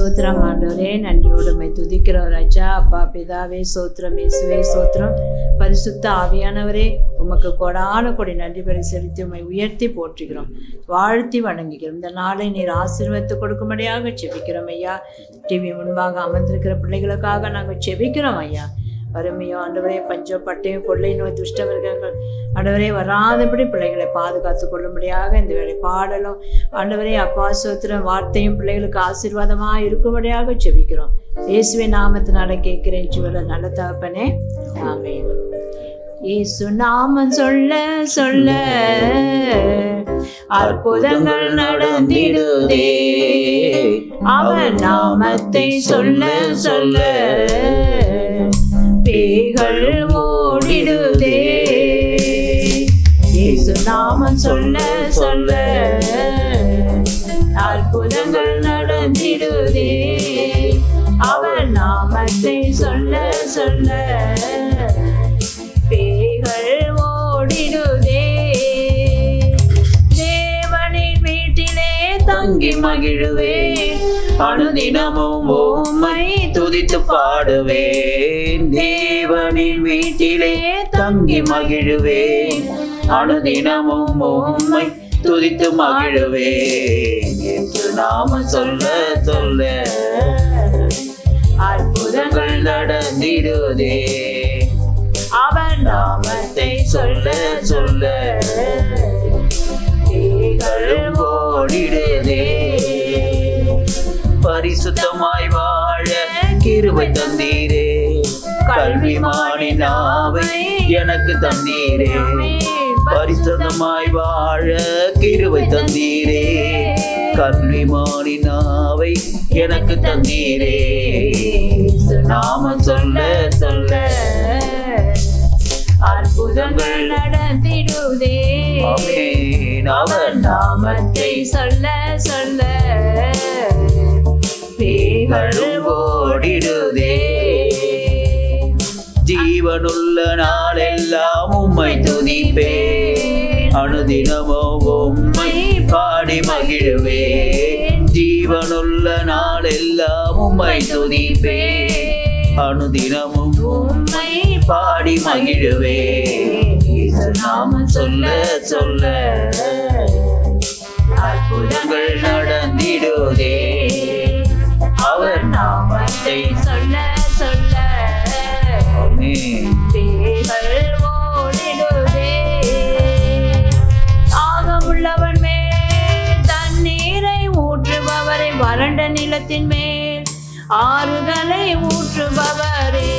சோத்திரம் ஆண்டவரே நன்றியோடுமை துதிக்கிறோம் ராஜா அப்பா பிதாவே சோத்திரம் இயேசுவே சோத்திரம் பரிசுத்த ஆவியானவரே உமக்கு கொடான கொடி நன்றி பரி செலுத்தி உம்மை உயர்த்தி போற்றுகிறோம் வாழ்த்தி வணங்குகிறோம் இந்த நாளை நீர் ஆசீர்வதித்து கொடுக்கும்படியாக செபிக்கிறோம் ஐயா டிவி முன்பாக அமர்ந்திருக்கிற பிள்ளைகளுக்காக நாங்கள் செபிக்கிறோம் ஐயா வறுமையோ ஆண்டவரே பஞ்சம் பட்டயம் கொள்ளை நோய் துஷ்டவர்கள் ஆண்டவரே வராதபடி பிள்ளைகளை பாதுகாத்து கொள்ளும்படியாக இந்த வேலை பாடலும் ஆண்டவரே அப்பா சோத்திரம் வார்த்தையும் பிள்ளைகளுக்கு ஆசீர்வாதமாக இருக்கும்படியாக செபிக்கிறோம் இயேசுவை நாமத்தினால கேட்கிறேன் சிவல நல்ல தகப்பனே ஆமென் இயேசு நாமம் சொல்ல சொல்ல அற்புதங்கள் நடந்திடுதே அவன் நாமத்தை சொல்ல சொல்ல பேய்கள் ஓடிடுதே இயேசு நாமம் சொல்ல சொல்ல அற்புதங்கள் நடந்திடுதே அவன் நாமத்தை சொல்ல சொல்ல பேய்கள் ஓடிடுதே தேவனின் வீட்டிலே தங்கி மகிழுவேன் அனுதினமும் உம்மை துதித்து பாடுவேன் தேவனின் வீட்டிலே தங்கி மகிழுவேன் அனுதினமும் உம்மை துதித்து மகிழுவேன் என்று நாம சொல்ல சொல்ல அற்புதங்கள் நடந்திடுதே அவன் நாமத்தை சொல்ல சொல்ல பேய்கள் ஓடிடுதே பரிசுத்தமாய் வாழ கிருபை தந்தீரே கல்விமானி நாவை எனக்கு தந்தீரே பரிசுத்தமாய் வாழ கிருபை தந்தீரே கல்விமானி நாவை எனக்கு தந்தீரே நாம சொல்ல சொல்ல அற்புதங்கள் நடந்திடுதே ஆமென். அவர் நாமத்தை சொல்ல சொல்ல பேய்கள் ஓடிடுதே ஜீவனுள்ள நாளெல்லாம் உம்மை துதிப்பே அனுதினமோ உம்மை பாடி மகிழுவே ஜீவனுள்ள நாளெல்லாம் உம்மை துதிப்பே அனுதினமும் உம்மை பாடி மகிழுவே இயேசு நாமம் சொல்ல சொல்ல அற்புதங்கள் நடந்திடுதே அவர் நாமத்தை சொல்ல சொல்ல ஆமென். பேய்கள் ஓடிடுதே ஆகமுள்ளவன் மேல் தண்ணீரை ஊற்றுபவரை வறண்ட நிலத்தின் மேல் ஆறுகளை ஊற்றுபவரே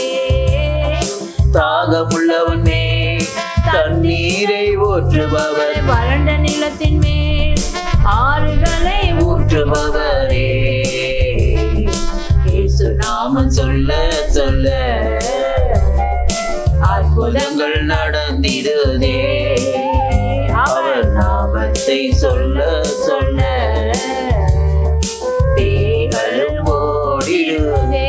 தாகமுள்ளவனே தண்ணீரை ஊற்றுபவர் வறண்ட நிலத்தின் மேல் ஆறுகளை ஊற்றுபவரே இயேசு நாமம் சொல்ல சொல்ல அற்புதங்கள் நடந்திடுதே அவர் நாமத்தை சொல்ல சொல்ல பேய்கள் ஓடிடுதே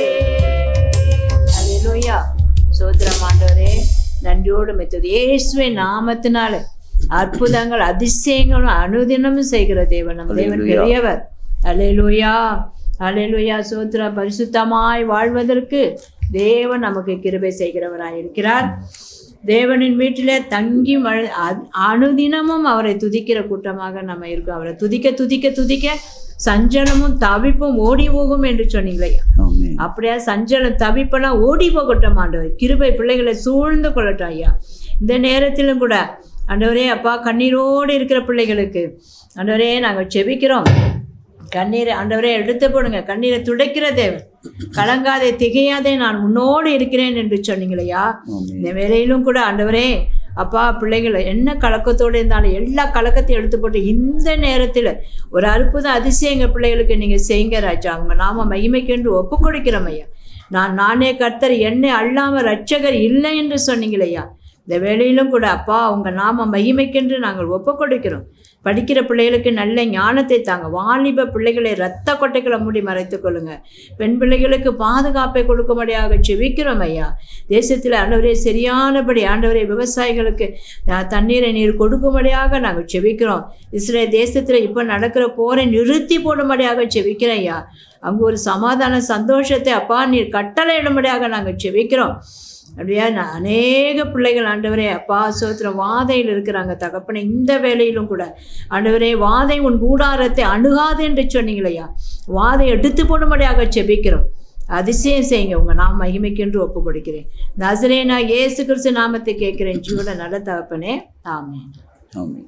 அல்லேலூயா சோத்திரம் ஆண்டவரே நன்றியோடு மெத்தது இயேசுவை நாமத்தினால அற்புதங்கள் அதிசயங்களும் அனுதினமும் செய்கிற தேவன் நம் தேவன் அல்லேலூயா. பெரியவர் அலேலுயா அலேலுயா சோத்திர பரிசுத்தமாய் வாழ்வதற்கு தேவன் நமக்கு கிருபை செய்கிறவராய் இருக்கிறார் தேவனின் வீட்டிலே தங்கி மழ- அ- அனுதினமும் அவரை துதிக்கிற கூட்டமாக நம்ம இருக்கோம் அவரை துதிக்க துதிக்க துதிக்க சஞ்சலமும் தவிப்பும் ஓடி போகும் என்று சொன்னீங்களே ஆமென். அப்படியா சஞ்சலம் தவிப்பெல்லாம் ஓடி போகட்டும் ஆண்டவர் கிருபை பிள்ளைகளை சூழ்ந்து கொள்ளட்டும் ஐயா இந்த நேரத்திலும் கூட ஆண்டவரே அப்பா கண்ணீரோடு இருக்கிற பிள்ளைகளுக்கு ஆண்டவரே நாங்கள் செபிக்கிறோம் கண்ணீரை ஆண்டவரே எடுத்து போடுங்க கண்ணீரை துடைக்கிற தேவன் கலங்காதே திகையாதே நான் உன்னோடு இருக்கிறேன் என்று சொன்னீங்களையா ஆமென். இந்த வேலையிலும் கூட ஆண்டவரே அப்பா பிள்ளைகள் என்ன கலக்கத்தோடு இருந்தாலும் எல்லா கலக்கத்தையும் எடுத்து போட்டு இந்த நேரத்தில் ஒரு அற்புத அதிசயங்க பிள்ளைகளுக்கு நீங்கள் செய்யுங்க ராஜா அவங்க நாம மகிமைக்கென்று ஒப்பு கொடுக்கிறோம் ஐயா நான் நானே கர்த்தர் என்னை அல்லாமல் ரட்சகர் இல்லை என்று சொன்னீங்களையா இந்த வேளையிலும் கூட அப்பா உங்கள் நாம மகிமைக்கென்று நாங்கள் ஒப்புக் கொடுக்கிறோம் படிக்கிற பிள்ளைகளுக்கு நல்ல ஞானத்தை தாங்க வாலிப பிள்ளைகளை இரத்த கொட்டைகளை மூடி மறைத்துக் கொள்ளுங்க பெண் பிள்ளைகளுக்கு பாதுகாப்பை கொடுக்கும்படியாக செவிக்கிறோம் ஐயா தேசத்தில் ஆண்டவரே சரியானபடி ஆண்டவரே விவசாயிகளுக்கு அஹ், தண்ணீரை நீர் கொடுக்கும்படியாக நாங்கள் செவிக்கிறோம் இஸ்ரேல் தேசத்தில் இப்போ நடக்கிற போரை நிறுத்தி போடும்படியாக செவிக்கிறோம் ஐயா அங்கே ஒரு சமாதான சந்தோஷத்தை அப்பா நீர் கட்டளையிடும்படியாக நாங்கள் செவிக்கிறோம் அப்படியா நான் அநேக பிள்ளைகள் ஆண்டவரே அப்பா சோத்திரம் வாதையில் இருக்கிறாங்க தகப்பனே இந்த வேலையிலும் கூட ஆண்டவரே வாதை உன் கூடாரத்தை அணுகாது என்று சொன்னீங்களையா வாதை எடுத்து போடும்படியாக செபிக்கிறோம் அதிசயம் செய்யுங்க உங்க நாம் மகிமைக்கென்று ஒப்பு கொடுக்கிறேன் நசரேனா இயேசு கிறிஸ்து நாமத்தை கேட்கிறேன் ஜீவன நல்ல தகப்பனே ஆமென் ஆமென்.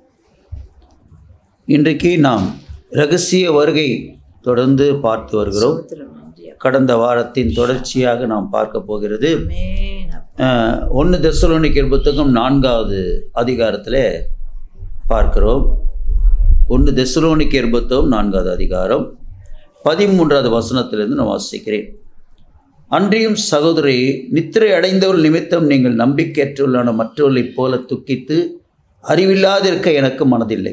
இன்றைக்கு நாம் ரகசிய வருகை தொடர்ந்து பார்த்து வருகிறோம் ஸ்தோத்திரம் நன்றி கடந்த வாரத்தின் தொடர்ச்சியாக நாம் பார்க்க போகிறது ஆமென் அப்பா. ஒன்று தெசலோனிக்கர் புத்தகம் நான்காவது அதிகாரத்தில் பார்க்கிறோம் ஒன்று தெசலோனிக்கர் புத்தகம் நான்காவது அதிகாரம் பதிமூன்றாவது வசனத்திலிருந்து நான் வாசிக்கிறேன் அன்றியும் சகோதரி நித்திரை அடைந்தவர் நிமித்தம் நீங்கள் நம்பிக்கையற்றுள்ளான மற்றவர்களைப் போல துக்கித்து அறிவில்லாதிருக்க எனக்கு மனதில்லை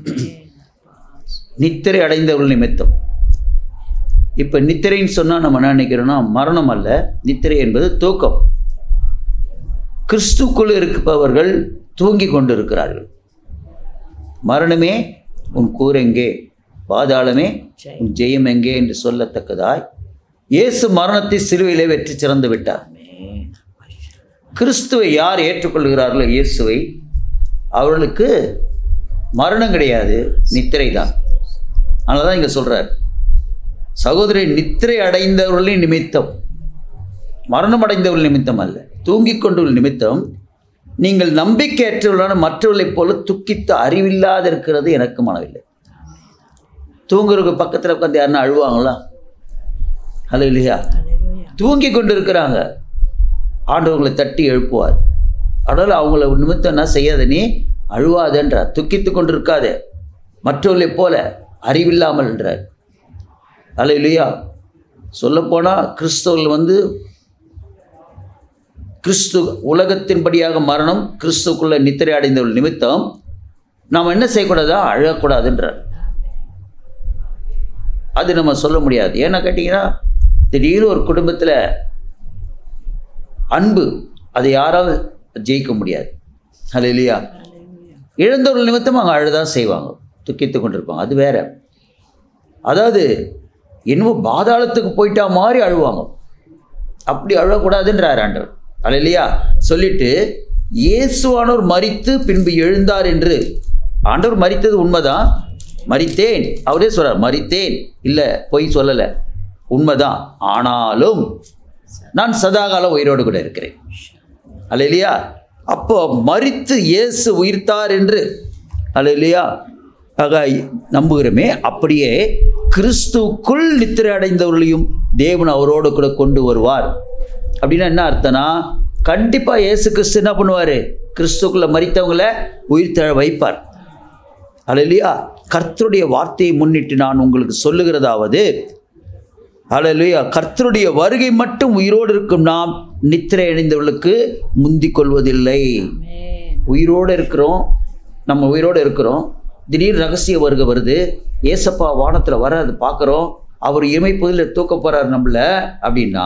நித்திரை அடைந்தவர்கள் நிமித்தம் இப்போ நித்திரைன்னு சொன்னால் நம்ம என்ன நினைக்கிறோம்னா மரணம் அல்ல நித்திரை என்பது தூக்கம் கிறிஸ்துக்குள் இருப்பவர்கள் தூங்கி கொண்டிருக்கிறார்கள் மரணமே உன் கூர் எங்கே பாதாளமே உன் ஜெயம் எங்கே என்று சொல்லத்தக்கதாய் இயேசு மரணத்தை சிலுவையிலே வெற்றி சிறந்து விட்டார் ஆமென். கிறிஸ்துவை யார் ஏற்றுக்கொள்கிறார்களோ இயேசுவை அவர்களுக்கு மரணம் கிடையாது நித்திரை தான் அதனால தான் இங்கே சொல்கிறார் சகோதரி நித்திரை அடைந்தவர்களின் நிமித்தம் மரணம் அடைந்தவர்கள் நிமித்தம் அல்ல தூங்கிக் கொண்டவர்கள் நிமித்தம் நீங்கள் நம்பிக்கையற்றவர்களான மற்றவர்களைப் போல துக்கித்து அறிவில்லாது இருக்கிறது எனக்கு மனவில்லை தூங்குறதுக்கு பக்கத்தில் உட்காந்து யாருன்னா அழுவாங்களா ஹலோ இல்லையா அல்லேலூயா. தூங்கி கொண்டு இருக்கிறாங்க ஆண்டவங்களை தட்டி எழுப்புவார் அதனால் அவங்கள நிமித்தம் என்ன செய்யாத நீ அழுவாதன்றார் துக்கித்து கொண்டு இருக்காதே மற்றவர்களைப் போல அறிவில்லாமல் என்றார் அல்ல இல்லையா சொல்லப்போனால் கிறிஸ்தவர்கள் வந்து கிறிஸ்து உலகத்தின்படியாக மரணம் கிறிஸ்துக்குள்ள நித்திரை அடைந்தவர்கள் நிமித்தம் நாம் என்ன செய்யக்கூடாதா அழக்கூடாதுன்றார் அது நம்ம சொல்ல முடியாது ஏன்னா கேட்டிங்கன்னா திடீர்னு ஒரு குடும்பத்தில் அன்பு அதை யாராவது ஜெயிக்க முடியாது அது இல்லையா அல்லேலூயா. இழந்தவர்கள் நிமித்தம் அவங்க அழுதான் செய்வாங்க துக்கித்து கொண்டிருப்பாங்க அது வேற அதாவது என்னமோ பாதாளத்துக்கு போயிட்டா மாதிரி அழுவாங்க அப்படி அழக்கூடாதுன்றார் ஆண்டவர் அது இல்லையா சொல்லிட்டு இயேசுவானவர் மரித்து பின்பு எழுந்தார் என்று ஆண்டவர் மரித்தது உண்மைதான் மரித்தேன் அவரே சொல்றார் மரித்தேன் இல்லை பொய் சொல்லலை உண்மைதான் ஆனாலும் நான் சதாகாலம் உயிரோடு கூட இருக்கிறேன் அல்லையா அப்போ மரித்து இயேசு உயிர்த்தார் என்று அல்லையா ஆக நம்புகிறோமே அப்படியே கிறிஸ்துக்குள் நித்திரை அடைந்தவர்களையும் தேவன் அவரோடு கூட கொண்டு வருவார் அப்படின்னா என்ன அர்த்தம்னா கண்டிப்பாக இயேசு கிறிஸ்து என்ன பண்ணுவார் கிறிஸ்துக்குள்ளே மரித்தவங்கள உயிர் தழ வைப்பார் அல்லையா கர்த்தருடைய வார்த்தையை முன்னிட்டு நான் உங்களுக்கு சொல்லுகிறதாவது ஹalleluya கர்த்தருடைய வருகை மட்டும் உயிரோடு இருக்கும் நாம் நித்திரை அடைந்தவர்களுக்கு முந்திக் கொள்வதில்லை ஆமென். உயிரோடு இருக்கிறோம் நம்ம உயிரோடு இருக்கிறோம் திடீர் ரகசிய வருகை வருது ஏசப்பா வானத்தில் வர அது பார்க்குறோம் அவர் இமைப்பதில் தூக்க போகிறார் நம்மள அப்படின்னா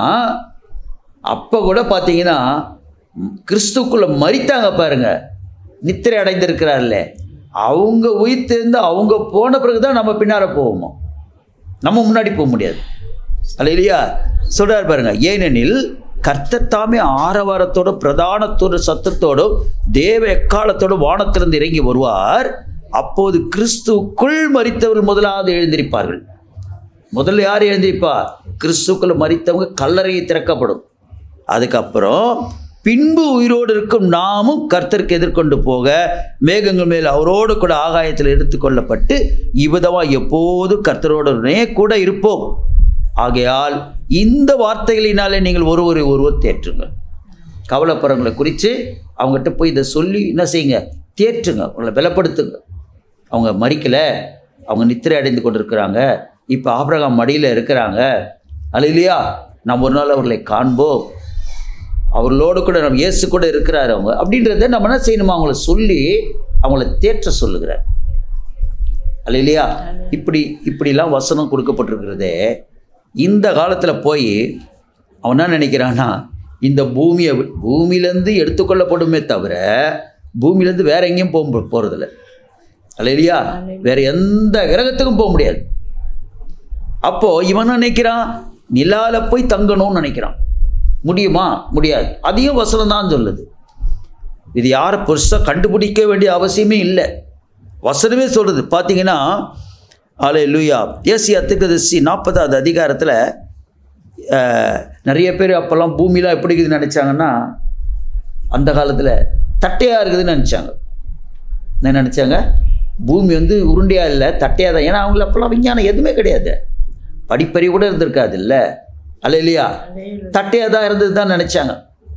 அப்போ கூட பார்த்தீங்கன்னா ம், கிறிஸ்துக்குள்ள மரித்தாங்க பாருங்க நித்திரை அடைந்திருக்கிறார்ல அவங்க உயிர் தெரிந்து அவங்க போன பிறகு தான் நம்ம பின்னால போவோமோ நம்ம முன்னாடி போக முடியாது அல்ல இல்லையா சொல்றாரு பாருங்க ஏனெனில் கர்த்தர் தாமே ஆரவாரத்தோட பிரதானத்தோட சத்தத்தோடும் தேவ எக்காலத்தோட வானத்திலிருந்து இறங்கி வருவார் அப்போது கிறிஸ்துக்குள் மரித்தவர்கள் முதலாவது எழுந்திருப்பார்கள் முதல்ல யார் எழுந்திருப்பா கிறிஸ்துக்குள்ள மரித்தவங்க கல்லறையை திறக்கப்படும் அதுக்கப்புறம் பின்பு உயிரோடு இருக்கும் நாமும் கர்த்தருக்கு எதிர்கொண்டு போக மேகங்கள் மேல் அவரோடு கூட ஆகாயத்தில் எடுத்துக்கொள்ளப்பட்டு இவ்விதமாக எப்போதும் கர்த்தரோடனே கூட இருப்போம் ஆகையால் இந்த வார்த்தைகளினாலே நீங்கள் ஒருவரை ஒருவர் தேற்றுங்க கவலைப்படுறவங்களை குறித்து அவங்ககிட்ட போய் இதை சொல்லி என்ன செய்யுங்க தேற்றுங்க அவங்கள பலப்படுத்துங்க அவங்க மறிக்கலை அவங்க நித்திரை அடைந்து கொண்டிருக்கிறாங்க இப்போ ஆபிரகாம் மடியில் இருக்கிறாங்க அது இல்லையா நாம் ஒரு நாள் அவர்களை காண்போம் அவர்களோடு கூட நம்ம இயேசு கூட இருக்கிறாரு அவங்க அப்படின்றத நம்ம என்ன செய்யணுமா அவங்கள சொல்லி அவங்கள தேற்ற சொல்லுகிறார் அல்ல இல்லையா இப்படி இப்படிலாம் வசனம் கொடுக்கப்பட்டிருக்கிறதே இந்த காலத்தில் போய் அவன் என்ன நினைக்கிறான்னா இந்த பூமியை வி- பூமியிலேருந்து எடுத்துக்கொள்ளப்படுமே தவிர பூமியிலேருந்து வேற எங்கேயும் போக போகிறதில்ல அல்ல இல்லையா வேற எந்த கிரகத்துக்கும் போக முடியாது அப்போ இவன் என்ன நினைக்கிறான் நிலால போய் தங்கணும்னு நினைக்கிறான் முடியுமா முடியாது அதையும் வசனம் தான் சொல்லுது இது யாரை பெருசாக கண்டுபிடிக்க வேண்டிய அவசியமே இல்லை வசனமே சொல்றது பார்த்தீங்கன்னா ஆலே லூயா ஏசியா திருக்கதர்சி நாற்பதாவது அதிகாரத்தில் நிறைய பேர் அப்போல்லாம் பூமிலாம் எப்படி இருக்குதுன்னு நினச்சாங்கன்னா அந்த காலத்தில் தட்டையாக இருக்குதுன்னு நினச்சாங்க என்ன நினச்சாங்க பூமி வந்து உருண்டையாக இல்லை தட்டையாக தான் ஏன்னா அவங்கள அப்போல்லாம் விஞ்ஞானம் எதுவுமே கிடையாது படிப்பறிவு கூட இருந்திருக்காது இல்லை அல்ல இல்லையா தட்டையாக தான் இருந்தது தான் நினச்சாங்க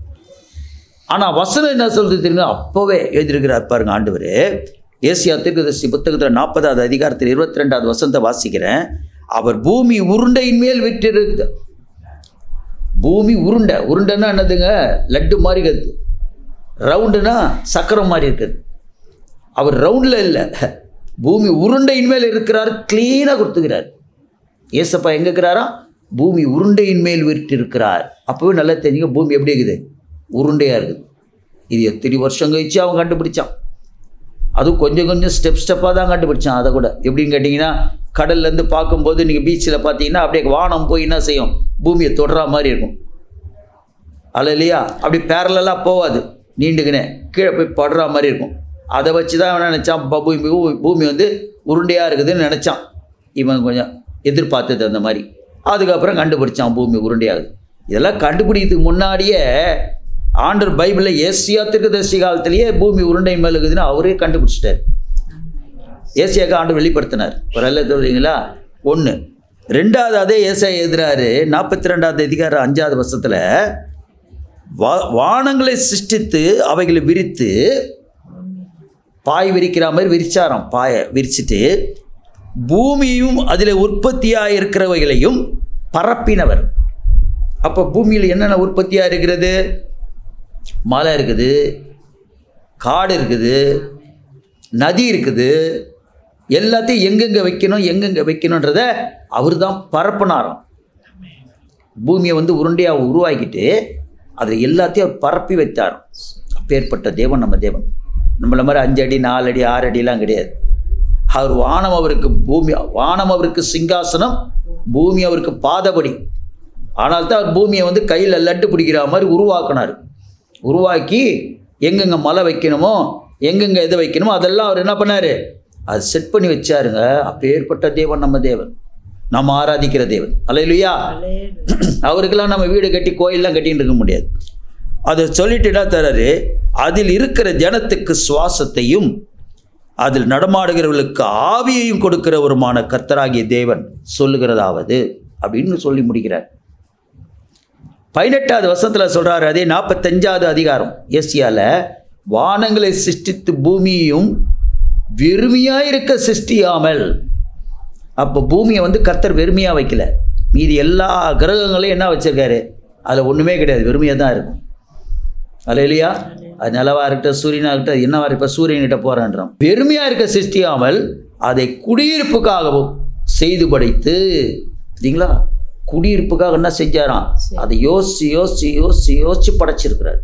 ஆனால் வசனம் என்ன சொல்றது தெரியுங்க அப்போவே எழுதியிருக்கிறார் பாருங்க ஆண்டவர் ஏசியா தீர்க்கதரிசி புத்தகத்தில் நாற்பதாவது அதிகாரத்தில் இருபத்தி ரெண்டாவது வசனத்தை வாசிக்கிறேன் அவர் பூமி உருண்டையின் மேல் விட்டிருக்கு பூமி உருண்டை உருண்டைன்னா என்னதுங்க லட்டு மாதிரி இருக்குது ரவுண்டுனா சக்கரம் மாதிரி இருக்குது அவர் ரவுண்டில் இல்லை பூமி உருண்டையின் மேல் இருக்கிறார் க்ளீனாக கொடுத்துக்கிறார் ஏசப்பா எங்கே இருக்கிறாரா பூமி உருண்டையின் மேல் விட்டிருக்கிறார் அப்போவே நல்லா தெரிஞ்சுங்க பூமி எப்படி இருக்குது உருண்டையாக இருக்குது இது எத்தனை வருஷம் கழிச்சு அவன் கண்டுபிடிச்சான் அதுவும் கொஞ்சம் கொஞ்சம் ஸ்டெப் ஸ்டெப்பாக தான் கண்டுபிடிச்சான் அதை கூட எப்படின்னு கேட்டிங்கன்னா கடல்லேருந்து பார்க்கும்போது நீங்கள் பீச்சில் பார்த்தீங்கன்னா அப்படியே வானம் போய் என்ன செய்யும் பூமியை தொடுற மாதிரி இருக்கும் அல்ல இல்லையா அப்படி பேரலாக போகாது நீண்டுக்கினே கீழே போய் படுற மாதிரி இருக்கும் அதை வச்சு தான் அவன் நினச்சான் ப- பூமி பூ- பூமி வந்து உருண்டையாக இருக்குதுன்னு நினச்சான் இவன் கொஞ்சம் எதிர்பார்த்தது அந்த மாதிரி அதுக்கப்புறம் கண்டுபிடிச்சான் பூமி உருண்டையாகுது இதெல்லாம் கண்டுபிடிக்கிறதுக்கு முன்னாடியே ஆண்டர் பைபிளில் ஏசியா தீர்க்கதரிசி காலத்திலேயே பூமி உருண்டை மேல் இருக்குதுன்னு அவரே கண்டுபிடிச்சிட்டார் ஏசியாக்கு ஆண்டு வெளிப்படுத்தினார் ஒரு அல்ல சொல்றீங்களா ஒன்று ரெண்டாவது அதே ஏசியா எழுதுறாரு நாற்பத்தி ரெண்டாவது அதிகாரம் அஞ்சாவது வருஷத்தில் வா வானங்களை சிருஷ்டித்து அவைகளை விரித்து பாய் விரிக்கிற மாதிரி விரிச்சாராம் பாயை விரிச்சிட்டு பூமியும் அதில் உற்பத்தியாக இருக்கிறவைகளையும் பரப்பினவர் அப்போ பூமியில் என்னென்ன உற்பத்தியாக இருக்கிறது மலை இருக்குது காடு இருக்குது நதி இருக்குது எல்லாத்தையும் எங்கெங்கே வைக்கணும் எங்கெங்கே வைக்கணுன்றத அவர் தான் பரப்புனாராம் பூமியை வந்து உருண்டையாக உருவாக்கிட்டு அதில் எல்லாத்தையும் அவர் பரப்பி வைத்தார் அப்பேற்பட்ட தேவன் நம்ம தேவன் நம்மள மாதிரி அஞ்சு அடி நாலு அடி ஆறு அடிலாம் கிடையாது அவர் வானம் அவருக்கு பூமி வானம் அவருக்கு சிங்காசனம் பூமி அவருக்கு பாதபடி ஆனால் தான் அவர் பூமியை வந்து கையில் லட்டு பிடிக்கிற மாதிரி உருவாக்கினார் உருவாக்கி எங்கெங்கே மலை வைக்கணுமோ எங்கெங்கே எது வைக்கணுமோ அதெல்லாம் அவர் என்ன பண்ணார் அது செட் பண்ணி வச்சாருங்க அப்பேற்பட்ட தேவன் நம்ம தேவன் நம்ம ஆராதிக்கிற தேவன் அல்லையா அவருக்கெல்லாம் நம்ம வீடு கட்டி கோயிலெலாம் கட்டின்னு இருக்க முடியாது அதை சொல்லிட்டு என்ன தராரு அதில் இருக்கிற ஜனத்துக்கு சுவாசத்தையும் அதில் நடமாடுகிறவர்களுக்கு ஆவியையும் கொடுக்கிறவருமான கர்த்தராகிய தேவன் சொல்லுகிறதாவது அப்படின்னு சொல்லி முடிக்கிறார் பதினெட்டாவது வசனத்தில் சொல்றாரு அதே நாற்பத்தஞ்சாவது அதிகாரம் ஏசியால வானங்களை சிருஷ்டித்து பூமியையும் வெறுமையாக இருக்க சிருஷ்டியாமல் அப்போ பூமியை வந்து கர்த்தர் வெறுமையாக வைக்கல மீதி எல்லா கிரகங்களையும் என்ன வச்சிருக்காரு அதில் ஒன்றுமே கிடையாது வெறுமையாக தான் இருக்கும் அல்ல இல்லையா அது நிலவா இருக்கட்டும் சூரியனாக இருக்கட்டும் என்னவா இப்போ சூரியன்கிட்ட போகிறான்றோம் வெறுமையாக இருக்க சிருஷ்டியாமல் அதை குடியிருப்புக்காகவும் செய்து படைத்து சரிங்களா குடியிருப்புக்காக என்ன செஞ்சாராம் அதை யோசிச்சு யோசிச்சு யோசிச்சு யோசிச்சு படைச்சிருக்கிறார்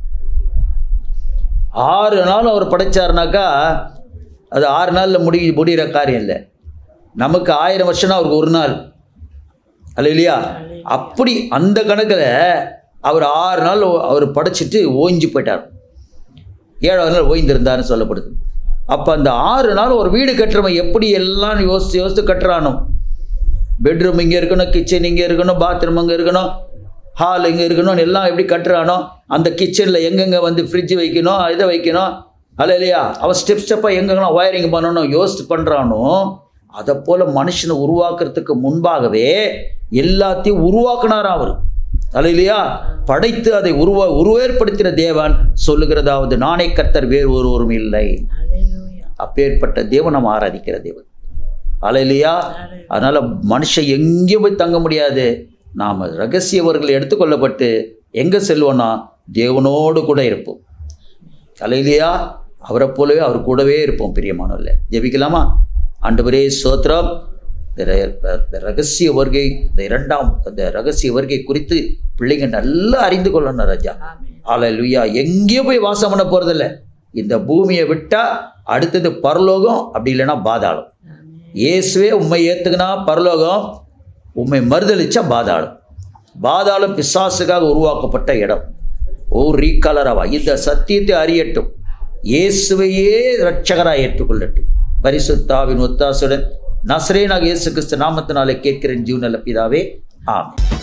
ஆறு நாள் அவர் படைச்சாருனாக்கா அது ஆறு நாளில் முடி முடிகிற காரியம் இல்லை நமக்கு ஆயிரம் வருஷம்னா அவருக்கு ஒரு நாள் அல்ல இல்லையா அப்படி அந்த கணக்கில் அவர் ஆறு நாள் அவர் படைச்சிட்டு ஓய்ஞ்சு போயிட்டார் ஏழாவது நாள் ஓய்ந்திருந்தாருன்னு சொல்லப்படுது அப்போ அந்த ஆறு நாள் ஒரு வீடு கட்டுறவன் எப்படி எல்லாம் யோசித்து யோசித்து கட்டுறானோ பெட்ரூம் இங்கே இருக்கணும் கிச்சன் இங்கே இருக்கணும் பாத்ரூம் அங்கே இருக்கணும் ஹால் இங்கே இருக்கணும் எல்லாம் எப்படி கட்டுறானோ அந்த கிச்சனில் எங்கெங்கே வந்து ஃப்ரிட்ஜ் வைக்கணும் இதை வைக்கணும் அல்ல இல்லையா அவன் ஸ்டெப் ஸ்டெப்பாக எங்கெங்கெல்லாம் ஒயரிங் பண்ணணும் யோசித்து பண்ணுறானோ அதை போல் மனுஷனை உருவாக்குறதுக்கு முன்பாகவே எல்லாத்தையும் உருவாக்குனாராம் அவர் அல்ல இல்லையா படைத்து அதை உருவா உருவேற்படுத்தின தேவன் சொல்லுகிறதாவது நானே கர்த்தர் வேறு ஒருவரும் இல்லை அப்பேற்பட்ட தேவன் நம்ம ஆராதிக்கிற தேவன் அலையிலையா அதனால் மனுஷன் எங்கேயும் போய் தங்க முடியாது நாம் ரகசியவர்கள் எடுத்துக்கொள்ளப்பட்டு எங்கே செல்வோன்னா தேவனோடு கூட இருப்போம் தலையிலையா அவரை போலவே அவர் கூடவே இருப்போம் பிரியமானவர்ல ஜெபிக்கலாமா ஆண்டவரே சோத்திரம் இந்த ர- இந்த ரகசிய வருகை இந்த இரண்டாம் இந்த ரகசிய வருகை குறித்து பிள்ளைங்க நல்லா அறிந்து கொள்ளணும் ராஜா ஆமென் ஹalleluya எங்கேயும் போய் வாசம் பண்ண போகிறதில்ல இந்த பூமியை விட்டால் அடுத்தது பரலோகம் அப்படி இல்லைன்னா பாதாளம் ஆமென் இயேசுவே உண்மை ஏற்றுக்கினா பரலோகம் உண்மை மறுதளிச்சா பாதாளம் பாதாளம் பிசாசுக்காக உருவாக்கப்பட்ட இடம் ஓ ரீகலரவா இந்த சத்தியத்தை அறியட்டும் இயேசுவையே இரட்சகராய் ஏற்றுக்கொள்ளட்டும் பரிசுத்தாவின் ஒத்தாசுடன் நசரேனாக இயேசு கிறிஸ்து நாமத்தினாலே கேட்கிறேன் ஜீவனல்ல பிதாவே ஆமென்